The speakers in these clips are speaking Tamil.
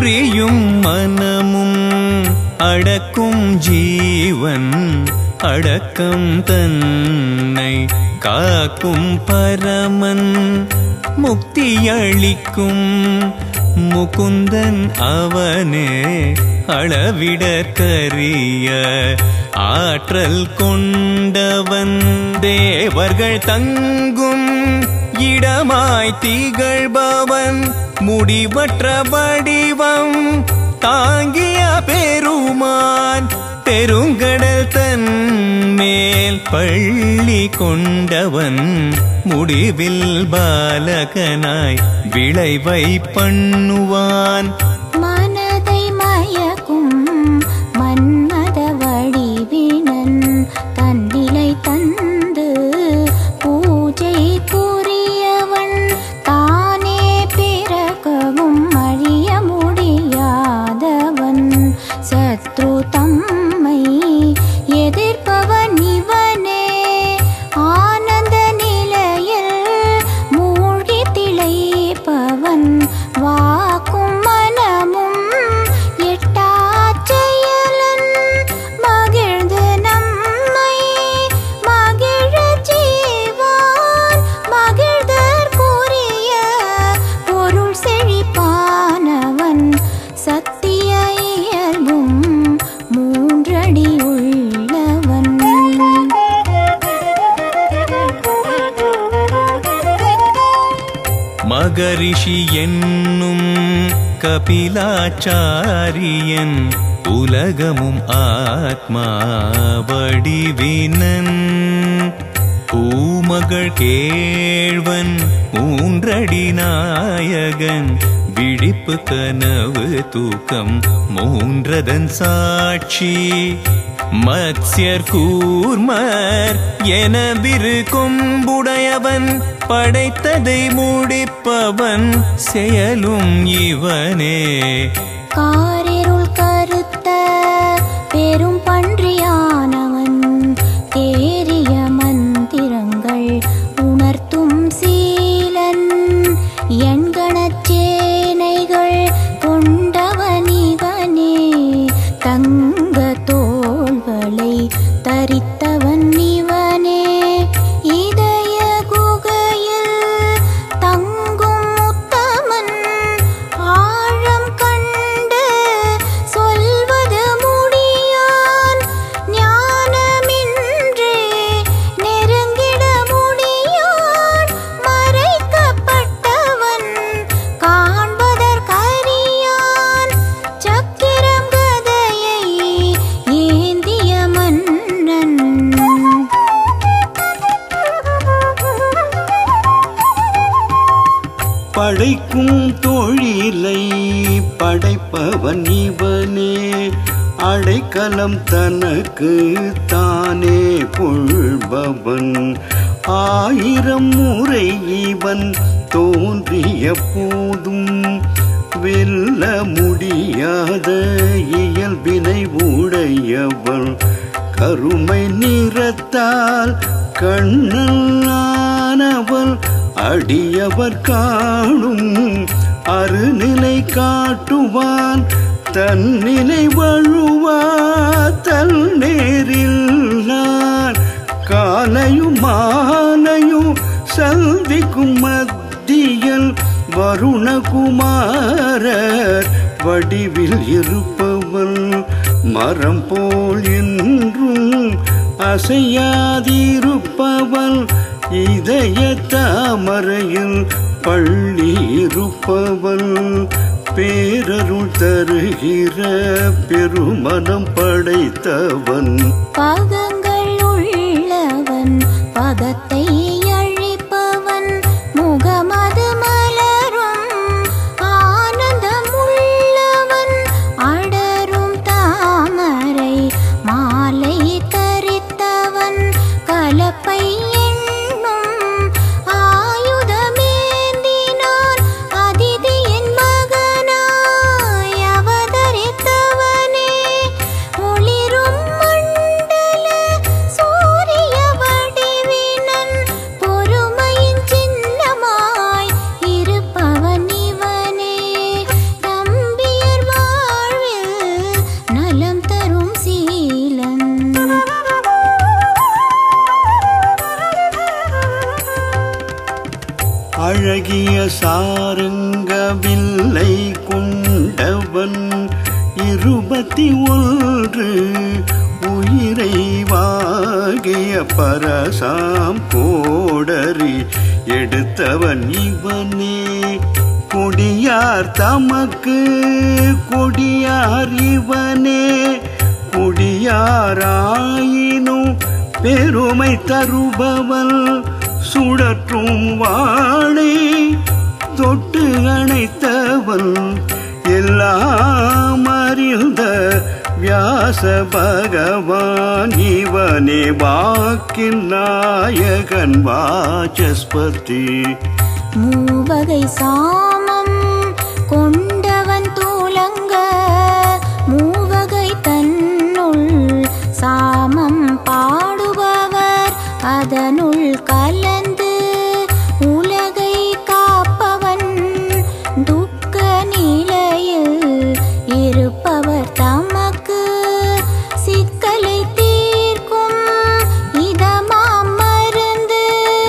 புரியும் மனமும் அடக்கும் ஜீவன் அடக்கம் தன்னை காக்கும் பரமன் முக்தியளிக்கும் முகுந்தன் அவனே அளவிட கரிய ஆற்றல் கொண்டவன் தேவர்கள் தங்கும் இடமாய் திகழ்பவன் முடிவற்ற வடிவம் தாங்கிய பெருமான் பெருங்கடல் தன் மேல் பள்ளி கொண்டவன் முடிவில் பாலகனாய் விளைவை பண்ணுவான் மனதை மயக்கும் மன்மத வடிவினன் தன்னிலை தந்து பூஜை புரியவன் தானே பிறக்கவும் அழிய முடியாதவன் சத்ரு தம்மை எதிர்ப்பவன் இவனே ஆனந்த நிலையில் மூழ்கி திளைப்பவன் வாக்கும் மனமும் எட்டாச் செயலன் மகிழ்ந்து நம்மை மகிழச் செய்வான் மகிழ்தற்குரிய பொருள் செழிப்பானவன் சத்திய இயல்பும் மூன்றடி உள்ளவன் மகரிஷி என்னும் கபிலாச்சாரியன் உலகமும் ஆத்மா வடிவினன் பூமகள் கேழ்வன் மூன்றடி நாயகன் விழிப்பு கனவு தூக்கம் மூன்றதன் சாட்சி மத்ஸ்யர் கூர்மர் என விரு கொம்புடையவன் படைத்ததை முடிப்பவன் செயலும் இவனே காரிருள் கருத்த பெரும் பன்றியானவன் தேறிய மந்திரங்கள் உணர்த்தும் சீலன் எண்கணச் சேனைகள் கொண்டவன் இவனே தங்க தோள்களை தரித்தவன் இவனே இதய குகையில் தங்கும் உத்தமன் ஆழம் கண்டு சொல்வது முடியான் ஞானமின்றே நெருங்கிட முடியான் மறைக்கப்பட்டவன் காண்பதற்கரியான் சக்கிரம் கதையை ஏந்திய மன்னன் படைக்கும் தொழிலை படைப்பவன் இவனே அடைக்கலம் தனக்கு தானே கொள்பவன் ஆயிரம் முறை இவன் தோன்றிய போதும் வெல்ல முடியாத இயல்பினை உடையவள் கருமை நிறத்தால் கண்ணனானவள் அடியவர் காணும் அருநிலை காட்டுவான் தன்னிலை வழுவா தன் நேரில் நான் காலையும் மாலையும் சந்திக்கும் மத்தியில் வருணகுமாரர் வடிவில் இருப்பவள் மரம் போல் என்றும் அசையாதிருப்பவள் இதய தாமரையில் பள்ளி இருப்பவள் பேரருள் தருகிற பெருமனம் படைத்தவன் பாகங்கள் உள்ளவன் பகத்தை அழிப்பவன் முகமது மலரும் ஆனந்தம் உள்ளவன் அடரும் தாமரை மாலை தரித்தவன் கலப்பை எண்ணும் ஆயுதமேந்தினான் அதிதியின் மகனாய் அவதரித்தவனே ஒளிரும் மண்டல சூரிய வடிவினன் அழகிய சாரங்க வில்லை கொண்டவன் இருபத்தி ஒன்று உயிரை வாகிய பரசாம் கோடரி எடுத்தவன் இவனே கொடியார் தமக்கு கொடியார் இவனே கொடியாராயினும் பெருமை தருபவன் சுழற்றும் வாழை தொட்டு அணைத்தவன் எல்லாம் அறிந்த வியாச பகவான் இவனே வாக்கின் நாயகன் வாசஸ்பதி மூவகை சாமம் கொண்டவன் தூலங்க மூவகை தன்னுள் சாமம் பாடுபவர் அதனுள் கலந்து உலகை காப்பவன் துக்க நிலையில் இருப்பவர் தமக்கு சிக்கலை தீர்க்கும் இதமாம் மருந்து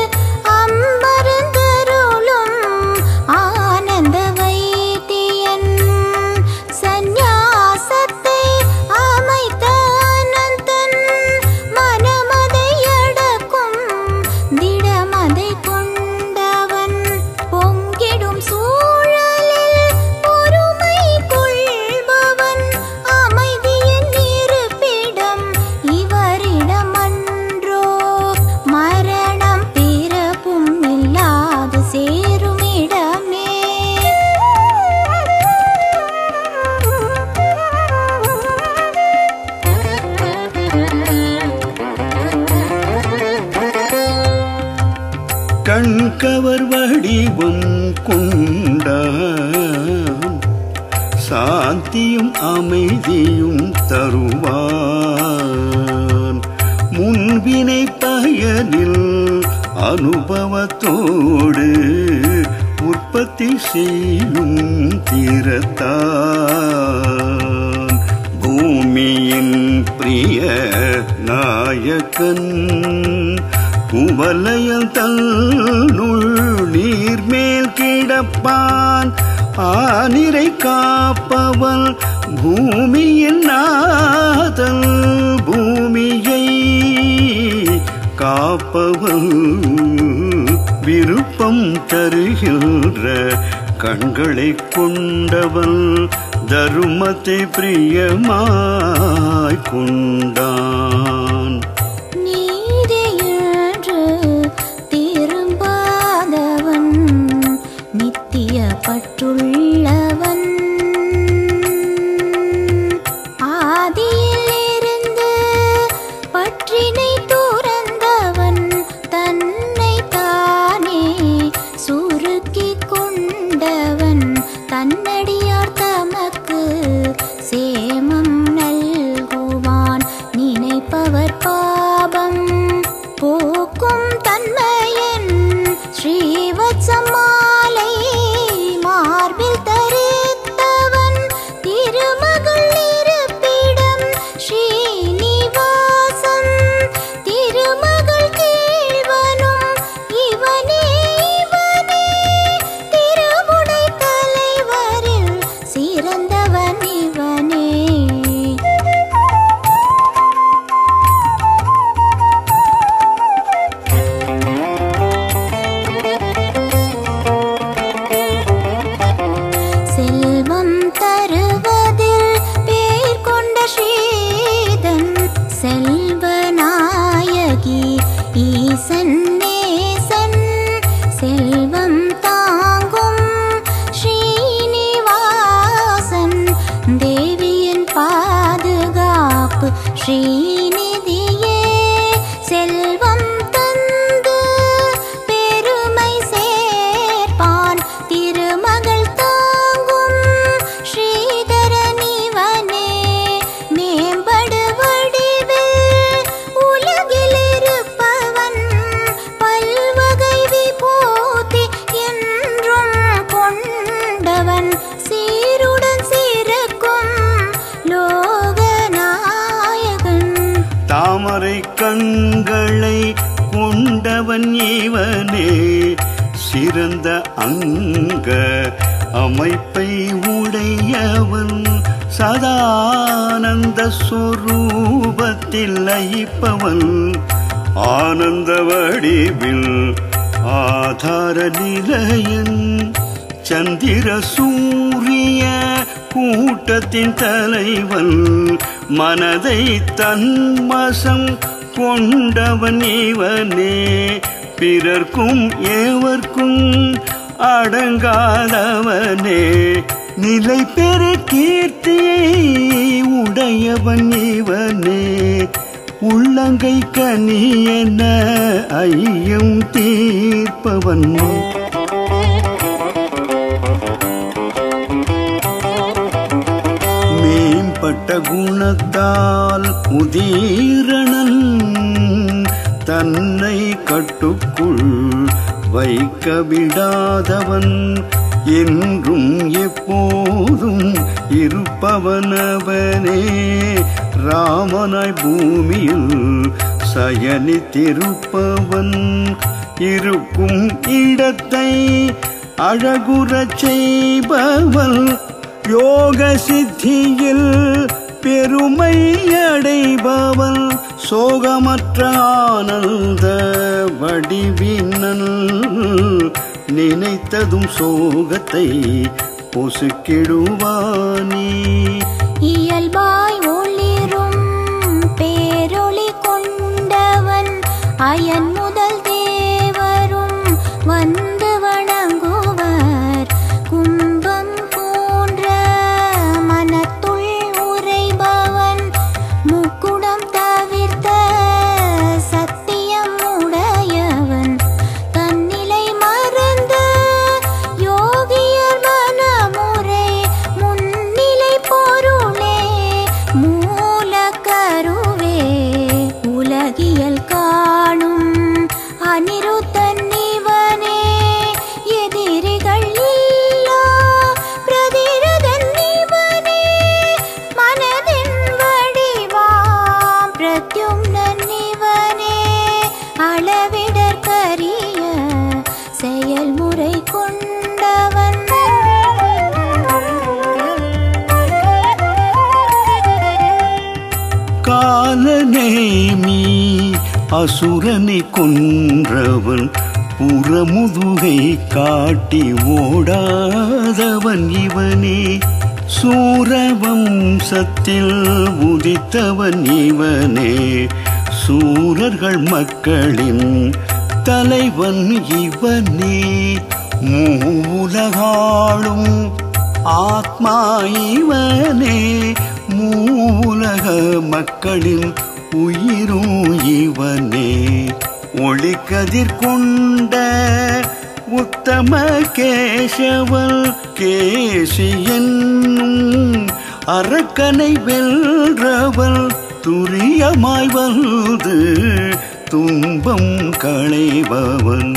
அம்மருந்தருளும் ஆனந்த வைத்தியன் சந்நியாசத்தை அமைத்த அனந்தன் மனமதை அடக்கும் திடமதை கொண்டவன் பொங்கிடும் சூழலில் பொறுமை கொள்பவன் அமைதியின் இருப்பிடம் இவரிடமன்றோ மரணம் பிறப்பும் இல்லாது சேருமிடமே கண்கவர் வடிவம் கொண்டான் சாந்தியும் அமைதியும் தருவான் முன்வினை பயனில் அனுபவத்தோடு உற்பத்தி செய்யும் தீரத்தான் பூமியின் பிரிய நாயகன் குவலயம் தன்னுள் நீர்மேல் கிடப்பான் ஆனிரை காப்பவன் பூமியின் நாதன் பூமியை காப்பவன் விருப்பம் தருகின்ற கண்களை கொண்டவன் தருமத்தை பிரியமாய் கொண்டான் நீதியென்று திரும்பாதவன் நித்திய பற்றுள்ளவன் ஆதியிலிருந்து பற்றினை துறந்தவன் தன்னை தானே சுருக்கிக் கொண்டவன் தன்னடியார் தமக்கு சேமம் நல்குவான் நினைப்பவர் பாபம் போக்கும் தன்மையன் ஸ்ரீவத்சமாலை மார்பில் தரித்தவன் திருமகள் இருப்பிடம் ஸ்ரீனிவாசன் திருமகள் கேள்வனும் இவனே இவனே திருவுடை தலைவரில் சிறந்தவன் இவனே செல்வம் தருவதில் பேர் கொண்ட ஸ்ரீதன் செல்வநாயகி ஈசன் நேசன் செல்வம் தாங்கும் ஸ்ரீனிவாசன் தேவியின் பாதுகாப்பு ஸ்ரீநிதியே செல்வம் தந்து பெருமை சேர்ப்பான் திருமகள் தாங்கும் ஸ்ரீதரனிவனே மேம்படு வடிவில் உலகில் இருப்பவன் பல்வகை விபூதி என்றும் கொண்டவன் சீருடன் சிறக்கும் லோகநாயகன் தாமரை கண்களை கொண்டவன் இவனே சிறந்த அங்க அமைப்பை உடையவன் சதானந்த சொரூபத்தில் லயிப்பவன் ஆனந்த வடிவில் ஆதார நிலையன் சந்திர சூரிய கூட்டத்தின் தலைவன் மனதை தன்மசம் கொண்டவன் இவனே பிறர்க்கும் ஏவர்க்கும் அடங்காதவனே நிலை பெரு கீர்த்தியை உடையவன் இவனே உள்ளங்கை கனி என ஐயம் தீர்ப்பவன் மேம்பட்ட குணத்தால் உதீரணன் தன்னை கட்டுக்குள் வைக்க விடாதவன் என்றும் எப்போதும் இருப்பவனவனே ராமனாய் பூமியில் சயனித்திருப்பவன் இருக்கும் இடத்தை அழகுறச் செய்பவன் யோக சித்தியில் பெருமை அடைபவன் சோகமற்ற ஆனந்த வடிவினல் நினைத்ததும் சோகத்தை பொசுக்கிடுவானே இயல்பாய் ஒளிரும் பேரொளி கொண்டவன் அயன் முதல் தேவரும் வந்து வணங்குவர் கும்பம் போன்ற மனத்துள் உரைபவன் முக்குடம் தவிர்த்த சத்தியம் உடையவன் தன்னிலை மறந்த யோகியர் மனமுறை முன்னிலை பொருளே மூலக்கருவே உலகியல் காணும் அனிருத்தன் இவனே எதிரிகள் இல்லா பிரதிரதன் இவனே மனதின் வடிவாம் பிரத்யும்னன் இவனே அளவிடற்கரிய செயல்முறை கொண்டவன் காலநேமி அசுரனை கொன்றவன் புறமுதுகை காட்டி ஓடாதவன் இவனே சூரவம்சத்தில் உதித்தவன் இவனே சூரர்கள் மக்களின் தலைவன் இவனே மூலகாளும் ஆத்மா இவனே மூலக மக்களின் உயிரும் இவனே ஒளிக்கதிர் கொண்ட உத்தம கேசவல் கேசி என்னும் அரக்கனை வெல்றவள் துரியமாய் வந்து துன்பம் களைபவன்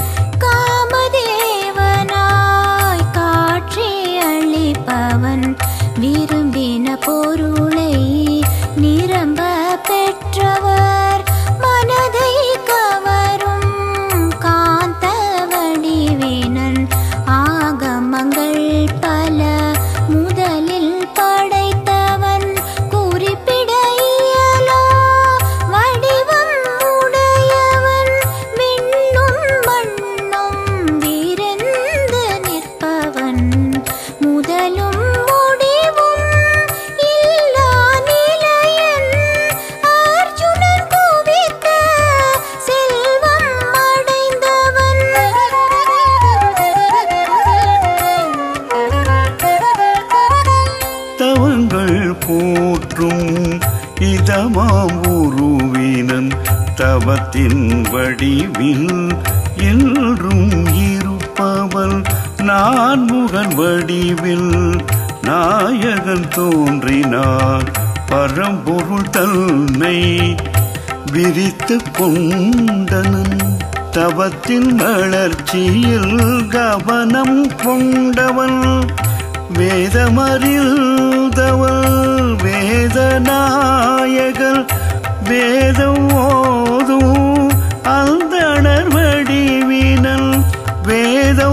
காமதேவனாய் காட்சி அளிப்பவன் விரும்பின பொருளை நிரம்ப பெற்றவர் மனதை கவரும் காந்த வடிவேனன் ஆகமங்கள் பல முதலில் படைத்தவன் குறிப்பிட இயலா வடிவம் உடையவன் விண்ணும் மண்ணும் விருந்து நிற்பவன் முதலும் முடிவும் இல்லா நிலையன் அர்ஜுனன் குவித்த செல்வம் அடைந்தவன் தவங்கள் போற்றும் இதமாம் உருவினன் தவத்தின் வடிவில் என்றும் இருப்பவள் நான்முகன் வடிவில் நாயகன் தோன்றினான் பரம்பொருள் தன்னை விரித்து கொண்டனன் தவத்தின் வளர்ச்சியில் கவனம் கொண்டவன் வேதமறிந்தவள் வேதநாயகர் வேதம் ஓதும் அந்தணர் வடிவினல் வேத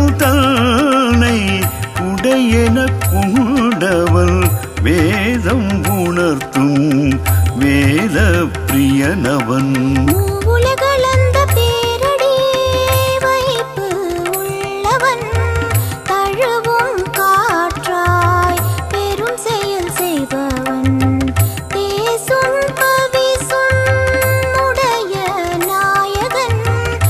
பிரியனவன் உலகளந்த பேரடி வைப்பு உள்ளவன் தழுவும் காற்றாய் பெரும் செயல் செய்பவன் பேசும் பவிசும் உடைய நாயகன்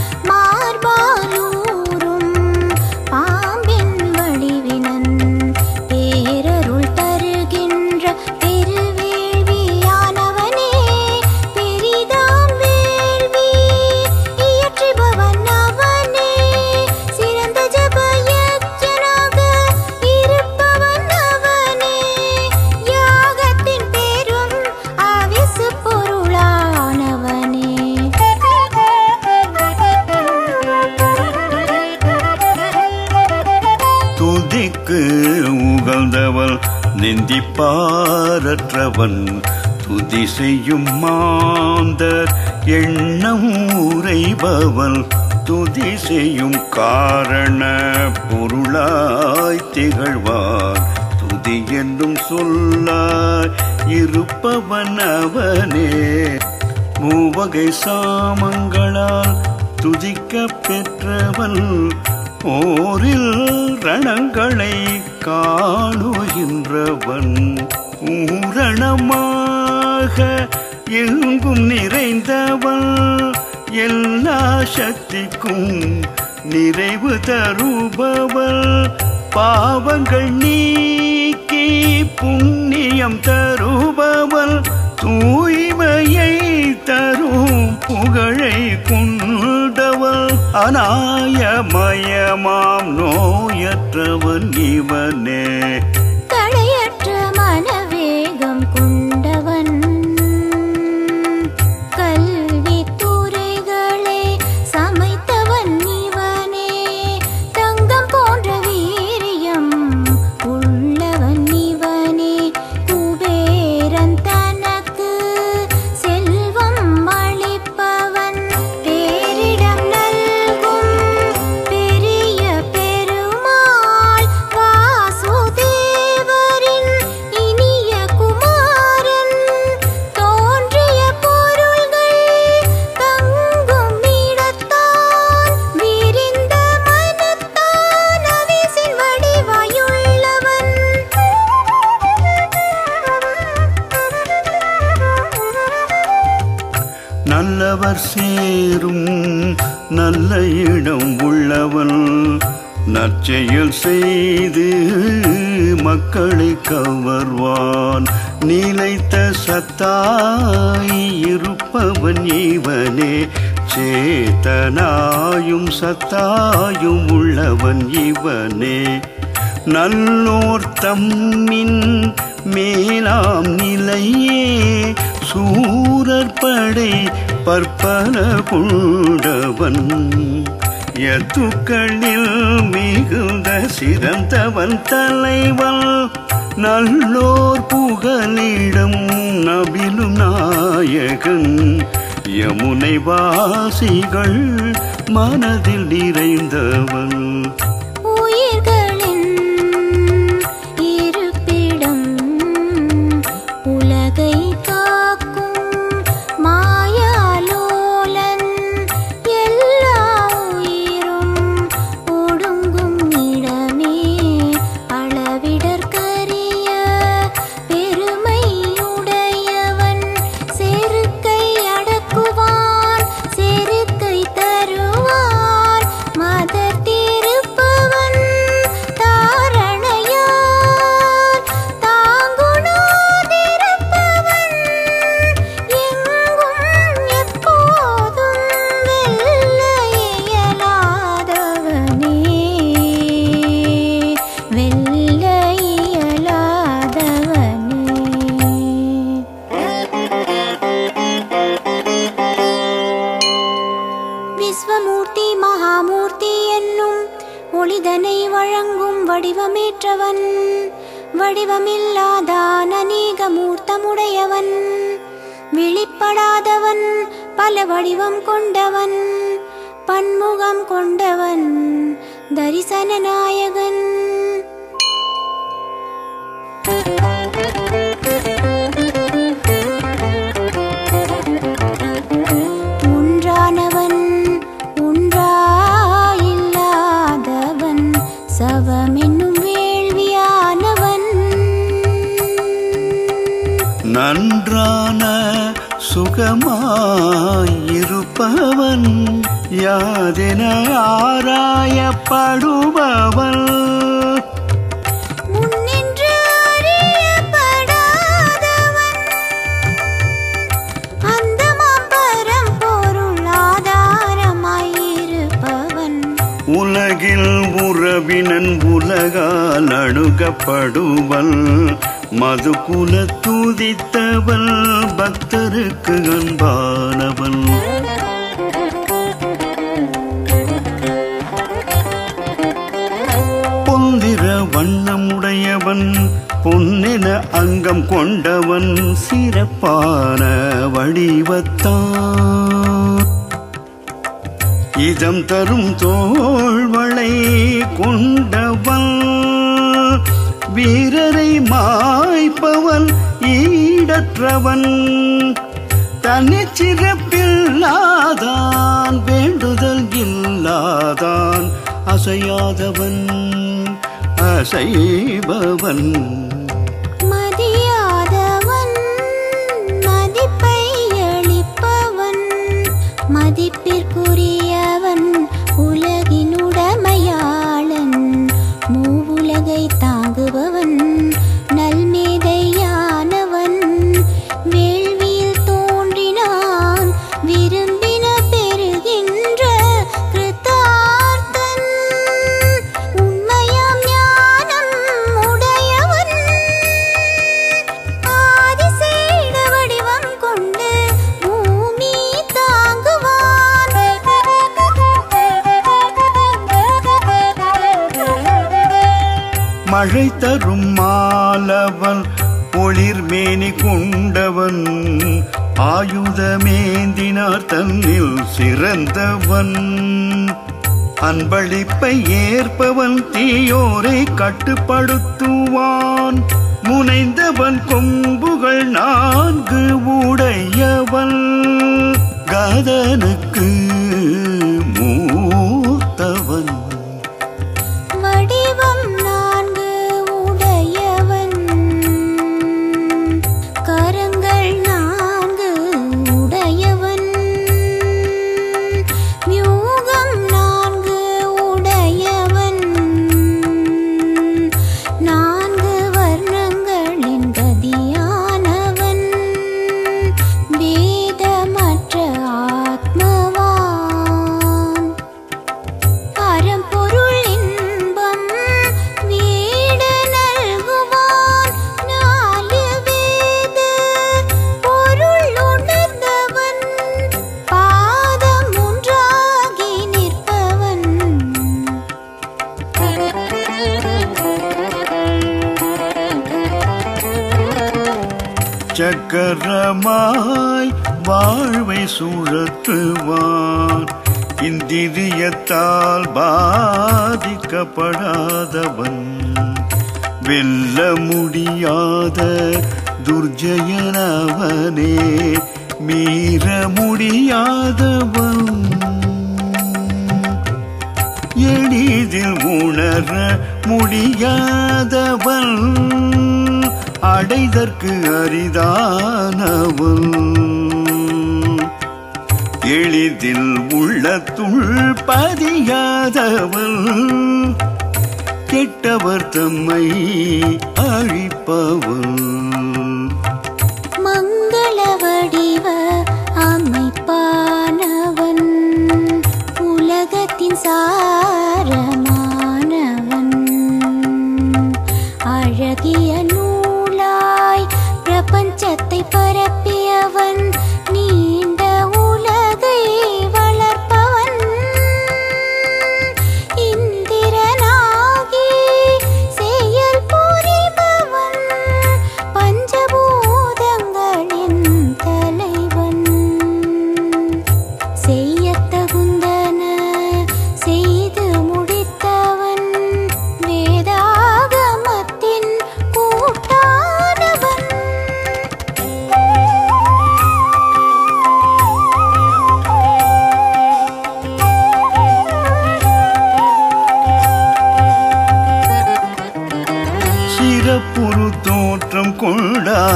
மார்பாலூரும் பாம்பின் வடிவினன் பேரருள் தருகின்ற பெருவேள்வியானவனே பெரிதாம் வேள்வி இயற்றுபவன் அவனே சிறந்த ஜபயஜனாக இருப்பவன் அவனே யாகத்தின் பேரும் ஆவிசு பொருளானவனே துதிக்கு உகழ்ந்தவள் நிந்திப்பாரற்றவன் துதி செய்யும் மாந்தர் எண்ணம் உரைபவள் துதி செய்யும் காரண பொருளாய் திகழ்வார் துதி என்னும் சொல்லாய் இருப்பவன் அவனே மூவகை சாமங்களால் துதிக்க பெற்றவன் போரில் ரணங்களை காணுகின்றவன் ஊரணமாக எங்கும் நிறைந்தவன் எல்லா சக்திக்கும் நிறைவு தருபவள் பாவங்கள் நீக்கி புண்ணியம் தருபவள் தூய்மையை தரும் புகழை கொண்டவள் அநாயமயமாம் நோயற்றவன் இவனே தடையற்ற மனவேகம் கொண்டவன் கல்வி துறைகளே சமைத்தவன் இவனே தங்கம் போன்ற வீரியம் உள்ளவன் இவனே குபேரன் தனக்கு செல்வம் அளிப்பவன் பேரிடம் நல்கும் பெரிய பெருமாள் வாசுதேவரின் இனிய குமாரன் தோன்றிய பொருள்கள் தங்கும் இடத்தான் விரிந்த மனத்தான் அவிசின் வடிவாயுள்ளவன் நல்லவர் சேரும் நல்ல இடம் உள்ளவன் நற்செயல் செய்து மக்களை கவர்வான் நிலைத்த சத்தாய் இருப்பவன் இவனே சேத்தனாயும் சத்தாயும் உள்ளவன் இவனே நல்லோர் தம்மின் மேலாம் நிலையே சூரர் படை பற்பல கொண்டவன் எத்துக்களில் மிகுந்த சிறந்தவன் தலைவன் நல்லோர் புகலிடம் நபிலும் நாயகன் யமுனை வாசிகள் மனதில் நிறைந்தவன் உயிர்களின் இருப்பிடம் உலகை காக்கும் மாயாலோலன் எல்லா உயிரும் ஒடுங்கும் இடமே அளவிடற்கரிய பெருமையுடையவன் செருக்கை அடக்குவான் செருக்கை தருவான் மதர் திருப்பவன் தாரணையார் தாங்குணாதிருப்பவன் எங்கும் எப்போதும் வெல்ல இயலாதவனே வெல்ல இயலாதவனே விஸ்வமூர்த்தி மகாமூர்த்தி என்னும் ஒளிதனை வழங்கும் வடிவமேற்றவன் வடிவமில்லாதான் அநேக மூர்த்தமுடையவன் வெளிப்படாதவன் பல வடிவம் கொண்டவன் பன்முகம் கொண்டவன் தரிசன நாயகன் சுகமாயிருப்பவன் யாதென ஆராயப்படுபவன் முன்னின்று அறியப்படாதவன் அந்த மாம்பரம் பொருளாதாரமாயிருப்பவன் உலகில் உறவினன் உலகால் அணுகப்படுவன் மதுகுல துதித்தவன் பக்தருக்கு அன்பானவன் பொந்திர வண்ணமுடையவன் பொன்னென அங்கம் கொண்டவன் சிறப்பான வடிவத்தான் இதம் தரும் தோள்வளை கொண்டவன் வீரரை மாய்ப்பவன் ஈடற்றவன் தனிச்சிறப்பில்லாதான் வேண்டுதல் இல்லாதான் அசையாதவன் அசைபவன் மதியாதவன் மதிப்பை அளிப்பவன் மதிப்பிற்குரியவன் உலகினுடமையாளன் மூவுலகை தாங்குபவன் நல்மேதையானவன் வேள்வியில் தோன்றினான் விரும்பின பெறுகின்ற கிருத்தார்த்தன் உண்மையாம் ஞானம் உடையவன் ஆதிசேட வடிவம் கொண்டு பூமி தாங்குவான் மழை தரும் மாலவன் ஒளிர்மேனி கொண்டவன் ஆயுதமேந்தினார் தன்னில் சிறந்தவன் அன்பளிப்பை ஏற்பவன் தீயோரை கட்டுப்படுத்துவான் முனைந்தவன் கொம்புகள் நான்கு உடையவன் கதனுக்கு மூத்தவன் வடிவம் நான்கு உடையவன் கரங்கள் நான்கு உடையவன் வியூகம் நான்கு உடையவன் நான்கு வர்ணங்களின் கதியானவன் வேதமற்ற ஆத்மவான் பரம்பொருள் இன்பம் வீட நல்குவான் நாலு வேத பொருள் உணர்ந்தவன் பாதம் ஒன்றாகி நிற்பவன் சக்கரமாய் வாழ்வை சுழற்றுவான் இந்திரியத்தால் பாதிக்கப்படாதவன் வெல்ல முடியாத துர்ஜயனவனே மீற முடியாதவன் எளிதில் உணர முடியாதவன் அடைதற்கு அரிதானவன் எளிதில் உள்ளத்துள் பதியாதவன் கெட்டவர் தம்மை அழிப்பவன் மங்கள வடிவ அமைப்பானவன் உலகத்தின் சாரமானவன் அழகிய நூலாய் பிரபஞ்சத்தை பரப்பியவன் நீண்ட உலகை வளர்ப்பவன் இந்திரனாகி செயல் புரிபவன் பஞ்சபூதங்களின் தலைவன் செய்யத்தகுந்தன செய்து முடித்த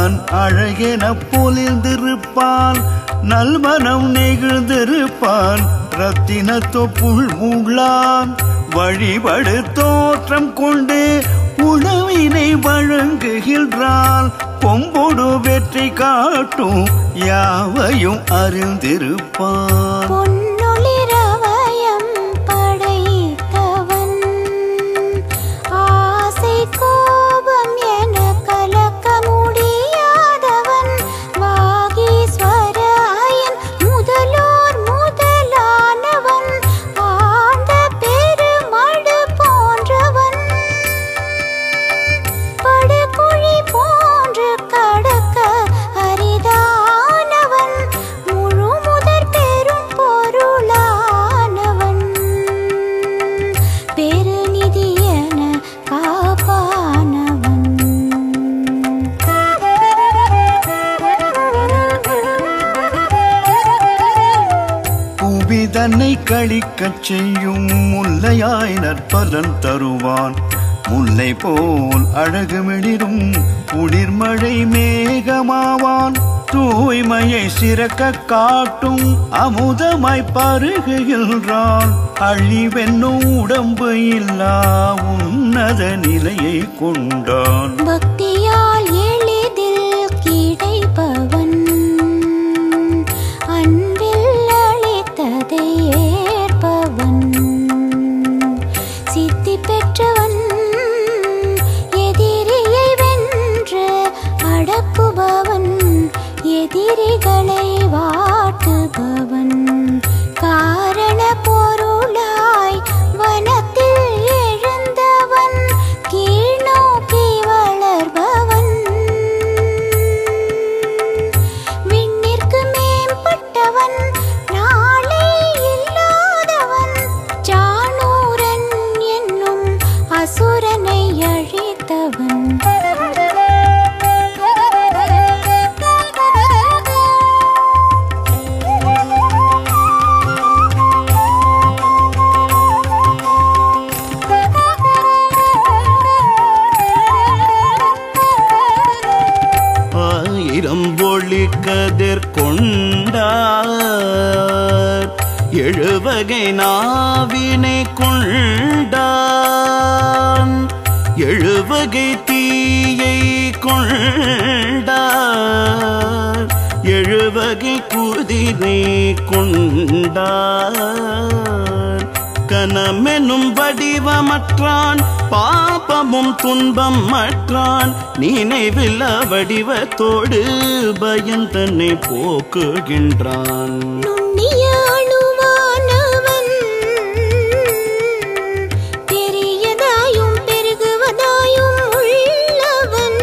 உள்ளான் அழகென பொலிந்திருப்பான் நல்மனம் நெகிழ்ந்திருப்பான் ரத்தின தொப்புள் உள்ளான் வழிபடு தோற்றம் கொண்டு உணவினை வழங்குகின்றான் பொம்பொடு வெற்றி காட்டும் யாவையும் அறிந்திருப்பான் பொன்னொளிரவயம் படைத்தவன் ஆசை கோபம் என கலக்க முடியாதவன் வாகீஸ்வராயன் முதலோர் முதலானவன் ஆண்ட பெருமடு போன்றவன் படுகுழி போன்று கடக்க அரிதானவன் முழு முதற் பெரும் பொருளானவன் பெருநிதி என காப்பானவன் புவி தன்னை கழிக்கச் செய்யும் முல்லையாய் நற்பலன் தருவான் முல்லை போல் அழகு மிளிரும் குளிர்மழை மேகமாவான் தூய்மையை சிறக்க காட்டும் அமுதமாய் பருகுகின்றான் அழிவென்னும் உடம்பு இல்லா உன்னத நிலையை கொண்டான் பக்தியால் எளிதில் கிடைப்பவன் அன்பில் அளித்ததை ஏற்பவன் சித்தி பெற்றவன் எதிரியை வென்று அடக்குபவன் எதிரிகளை வாட்டுபவன் காரண பொருளாய் வனத்தில் எழுந்தவன் கீழ்நோக்கி வளர்பவன் விண்ணிற்கு மேம்பட்டவன் நாளை இல்லாதவன் சாணூரன் என்னும் அசுரனை அழித்தவன் ஆயிரம் ஒளி கதிர் கொண்டார் எழுவகை நாவினை கொண்டான் எழுவகை தீயை கொண்டார் எழுவகை குதிரை கொண்டார் கனமெனும் வடிவமற்றான் பாபமும் துன்பம் மற்றான் நினைவில்ல வடிவத்தோடு பயம் தன்னை போக்குகின்றான் நுண்ணிய அணுவானவன் பெரியதாயும் பெருகுவதாயும் உள்ளவன்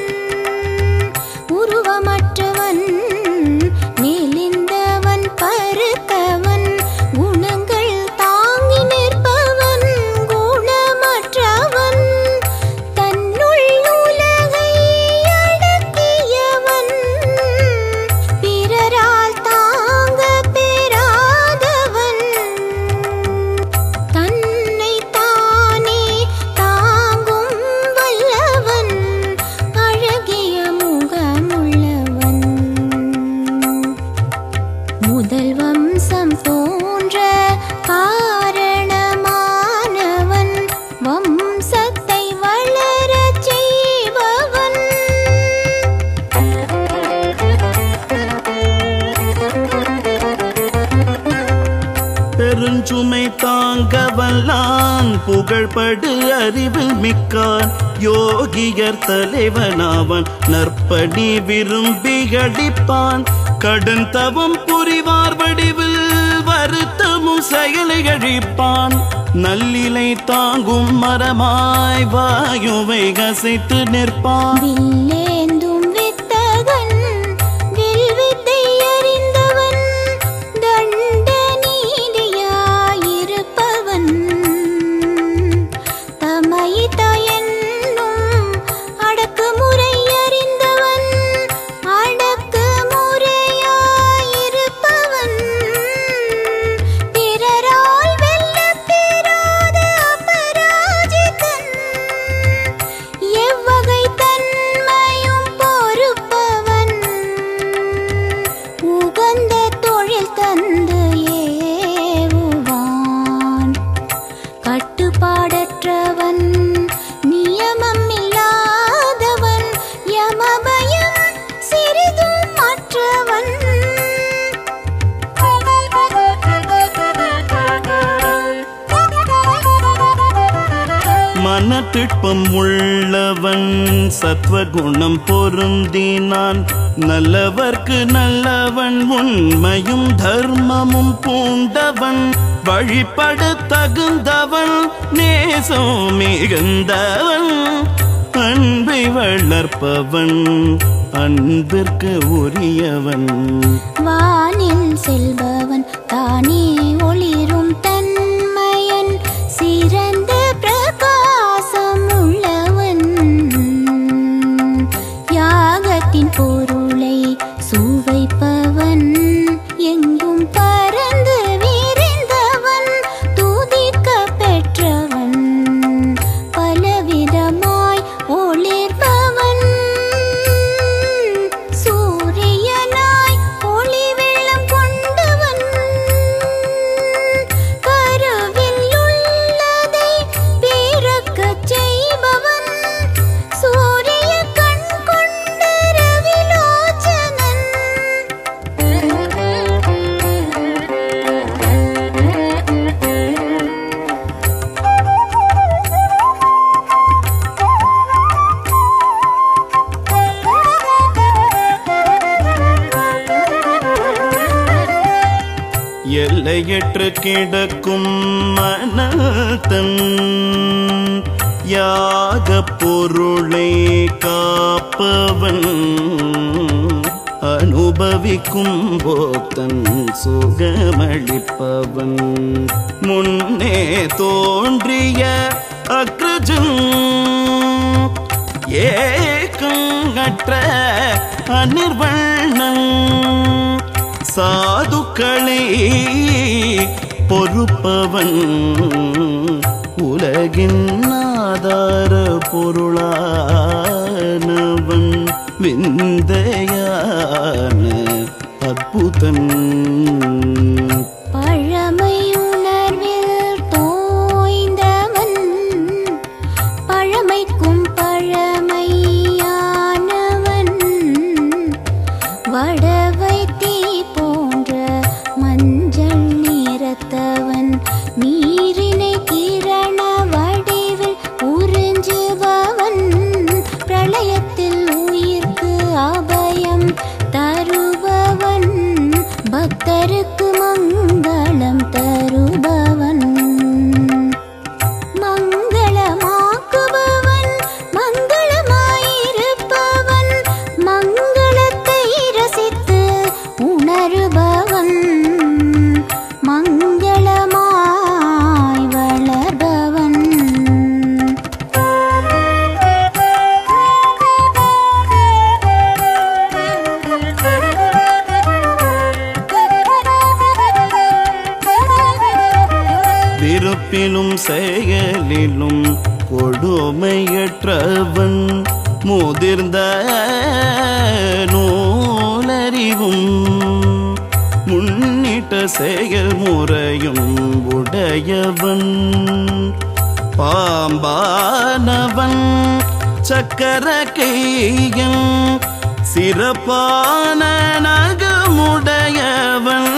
உருவமற்றவன் மெலிந்தவன் பருத்தவன் குணங்கள் தாங்கி நிற்பவன் குணமற்றவன் தன்னுள் உலகை அடக்கியவன் பிறரால் தாங்க பெறாதவன் தன்னை தானே தாங்கும் வல்லவன் அழகிய முகமுள்ளவன் முதல் வம்சம் தோன்ற காரணமானவன் வம்சத்தை வளரச் செய்பவன் பெருஞ்சுமை தாங்க வல்லான் புகழ்படு அறிவில் மிக்கான் யோகியர் தலைவனாவன் நற்பணி விரும்பி அடிப்பான் கடும் தவம் புரிவார் வடிவில் வருத்தமும் செயலை அழிப்பான் நல்லிலை தாங்கும் மரமாய் வாயுவை கசைத்து நிற்பான் வில்லேந்தும் வித்தகன் வில்வித்தை அறிந்தவன் தண்ட நீதியாயிருப்பவன் தமயித என்னும் அடக்குமுறை அறிந்தவன் அடக்குமுறையாயிருப்பவன் பிறரால் வெல்லப் பெறாத அபராஜிதன் எவ்வகை தன்மையும் கட்டுப்பாடற்றவன் நியமம் இல்லாதவன் யமபயம் சிறிதும் மற்றவன் மனத்திட்பம் உள்ளவன் சத்வகுணம் பொருந்தினான் நல்லவர்க்கு நல்லவன் உண்மையும் தர்மமும் பூண்டவன் வழிபட தகுந்தவன் நேசம் மிகுந்தவன் அன்பை வளர்ப்பவன் அன்பிற்கு உரியவன் வானில் செல்பவன் தானே ஒளிரும் தன்மையன் சிறந்த பிரகாசம் உள்ளவன் யாகத்தின் பொருளை சுவைப்பவன் எங்கும் பறந்து விரிந்தவன் துதிக்க பெற்றவன் பலவிதமாய் ஒளிர்பவன் சூரியனாய் ஒளி வெள்ளம் கொண்டவன் கருவில் உள்ளதை பிறக்கச் செய்பவன் சூரிய கண் கொண்ட ரவிலோச்சனன் எல்லையற்று கிடக்கும் மனத்தன் யாக பொருளை காப்பவன் அனுபவிக்கும் போத்தன் சுகமளிப்பவன் முன்னே தோன்றிய அக்ரஜன் ஏக்கங்கற்ற அனிர்வண்ணன் சாதுக்களை பொறுப்பவன் உலகின் ஆதார பொருளானவன் விந்தையான அற்புதன் பழமை உணர்வில் தோய்ந்தவன் பழமைக்கும் பழமையானவன் வடவை தீ போன்ற மஞ்சள் நிறத்தவன் நீரினை கிரண வடிவில் உறிஞ்சுபவன் பிரளயத்தில் உயிர்க்கு அபயம் தருபவன் பக்தருக்கு மங்களம் தருபவன் மங்களமாக்குபவன் மங்களமாயிருப்பவன் மங்களத்தை ரசித்து உணருபவன் மங்களமாய் வளர்பவன் விருப்பிலும் செயலிலும் கொடுமையற்றவன் முதிர்ந்த நூலறிவும் முன்னிட்ட செயல்முறையும் உடையவன் பாம்பானவன் சக்கர கையன் சிறப்பான நகமுடையவன்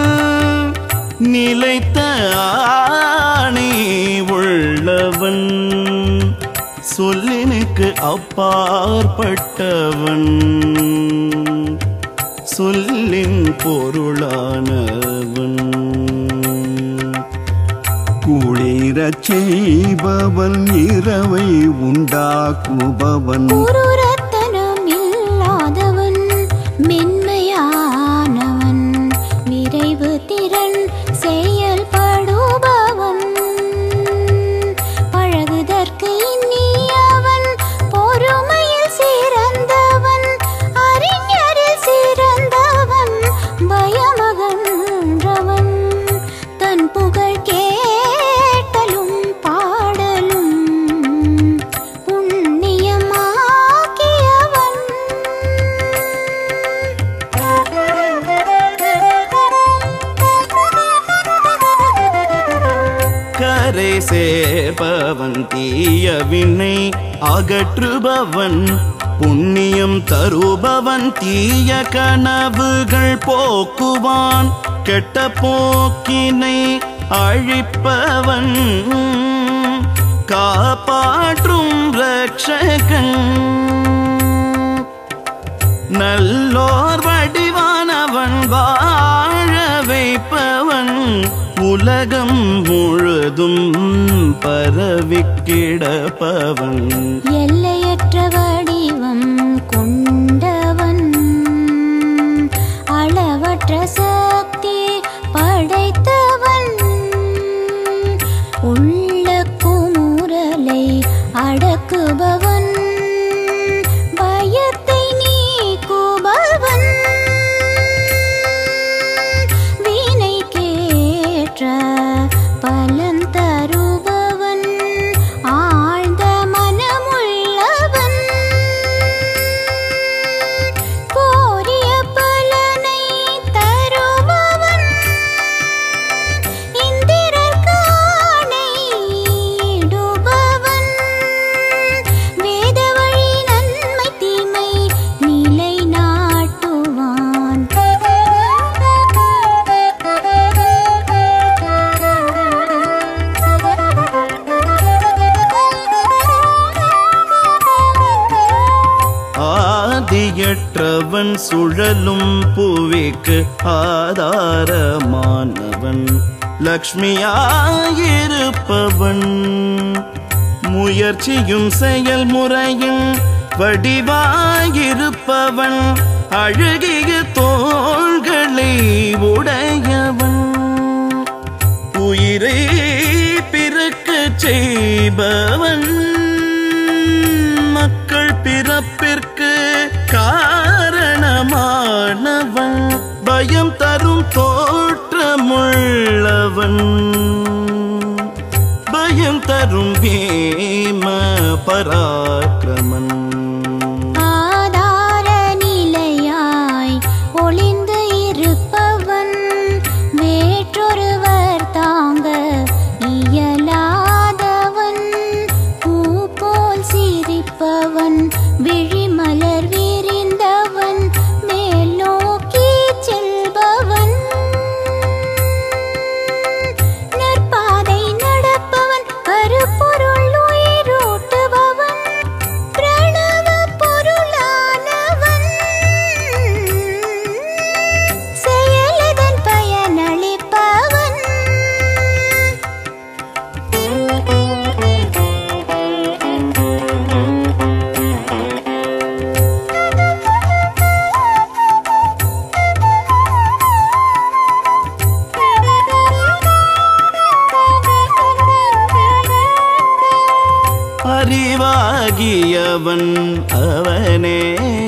நிலைத்த ஆணி உள்ளவன் சொல்லினுக்கு அப்பாற்பட்டவன் சொல்லின் பொருளானவன் குளிரச் செய்பவன் இரவை உண்டாக்குபவன் குருரத்தனம் இல்லாதவன் மென்மையானவன் விரைவு திறன் செயல்படுபவன் பழகுதற்கு இனியவன் பொறுமையில் சிறந்தவன் அறிஞரில் சிறந்தவன் பயமகன்றவன் தன் புகழ் கேட்டலும் பாடலும் புண்ணியமாக்கியவன் சேர்ப்பவன் தீய வினை அகற்றுபவன் புண்ணியம் தருபவன் தீய கனவுகள் போக்குவான் கெட்ட போக்கினை அழிப்பவன் காப்பாற்றும் ரட்சகன் நல்லோர் வடிவானவன் வாழ வைப்பவன் உலகம் முழுதும் பரவிக் கிடப்பவன் எல்லையற்ற வடிவம் கொண்டவன் அளவற்ற சக்தி படைத்தவன் உள்ள குமுறலை அடக்குபவன் பயத்தை நீக்குபவன் வீணைக்கேற்ற பலன் தருபவன் ஆழ்ந்த மனமுள்ளவன் கோரிய பலனை தருபவன் இந்திரர்கானை இடுபவன் வேத வழி நன்மை தீமை நிலை நாட்டுவான் ஆதியற்றவன் சுழலும் புவிக்கு ஆதாரமானவன் லக்ஷ்மியாயிருப்பவன் முயற்சியும் செயல்முறையும் வடிவாயிருப்பவன் அழகிய தோள்களை உடையவன் உயிரை பிறக்கச் செய்பவன் மக்கள் பிறப்பிற்கு காரணமானவன் பயம் தரும் தோற்றமுள்ளவன் பயம் தரும் வேம பராக்கிரமன் ஆதார நிலையாய் ஒளிந்து இருப்பவன் வேற்றொருவர் தாங்க இயலாதவன் பூ போல் சிரிப்பவன் விழிமலர் விரிந்தவன் மேல் நோக்கி செல்பவன் நற்பாதை நடப்பவன் கருப்பொருள் உயிரூட்டுபவன் பிரணவ பொருளானவன் செயலதன் பயனளிப்பவன் அறிவாகியவன் அவனே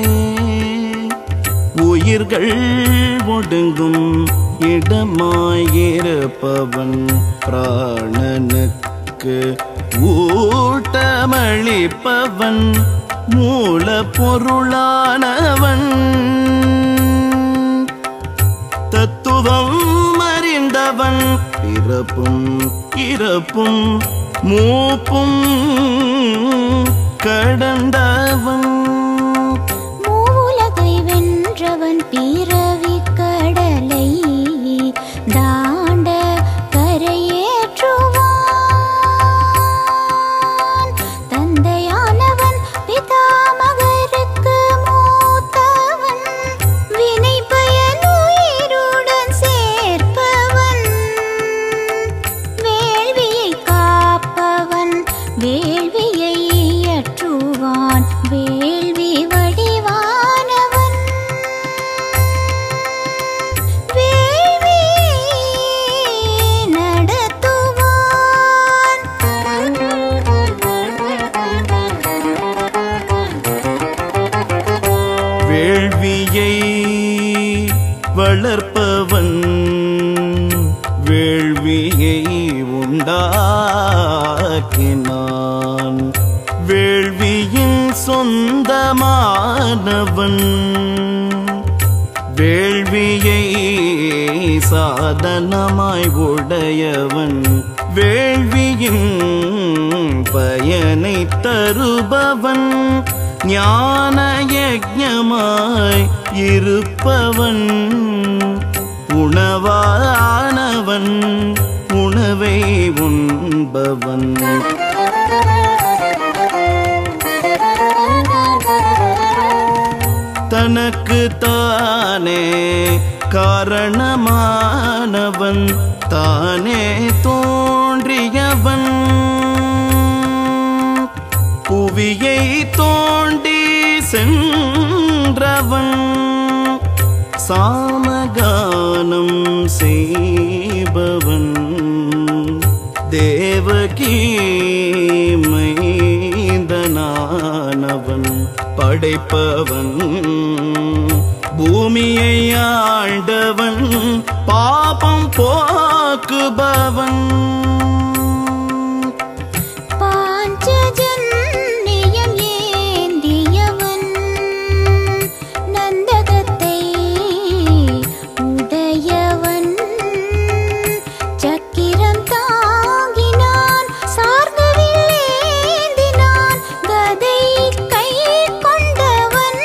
உயிர்கள் ஒடுங்கும் இடமாயிருப்பவன் பிராணனுக்கு ஊட்டமளிப்பவன் மூல பொருளானவன் தத்துவம் அறிந்தவன் பிறப்பும் இறப்பும் மூப்பும் கடந்தவன் மூலகை வென்றவன் பிறவி கடலை தாண்ட கரையேற்றுவான் தந்தையானவன் பிதாமகருக்கு மூத்தவன் வினை பயன் உயிருடன் சேர்ப்பவன் வேள்வியை காப்பவன் வேள்வியை இயற்றுவான் வேள்வி வடிவானவன் வேள்வி நடத்துவான் வேள்வியை வளர்ப்பவன் வேள்வியை உண்டாக்கினான் வேள்வியின் சொந்தமானவன் வேள்வியை சாதனமாய் உடையவன் வேள்வியை வேள்வியின் பயனை தருபவன் ஞான யஜ்ஞமாய் இருப்பவன் உணவானவன் உணவை உண்பவன் தனக்கு தானே காரணமானவன் தானே தோன்றியவன் புவியை தோண்டி சென்றவன் சாமகானம் செய்பவன் தேவகி மைந்தனானவன் படைப்பவன் பூமியை ஆண்டவன் பாபம் போக்குபவன் பாஞ்சஜன்யம் ஏந்தியவன் நந்தகத்தை உடையவன் சக்கிரம் தாங்கினான் சார்ந்தவில் ஏந்தினான் கதை கை கொண்டவன்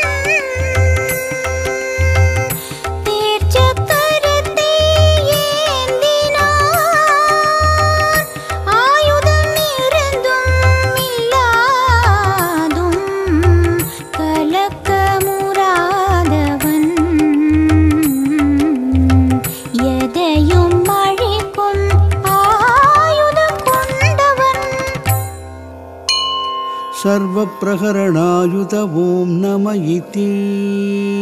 தேர்ச்சக்கரத்தை ஏந்தினான் ஆயுதம் இருந்தும் இல்லாதும் கலக்கமுறாதவன் எதையும் அழிக்கும் ஆயுதம் கொண்டவன் सर्वप्रहरणायुत ॐ नम इति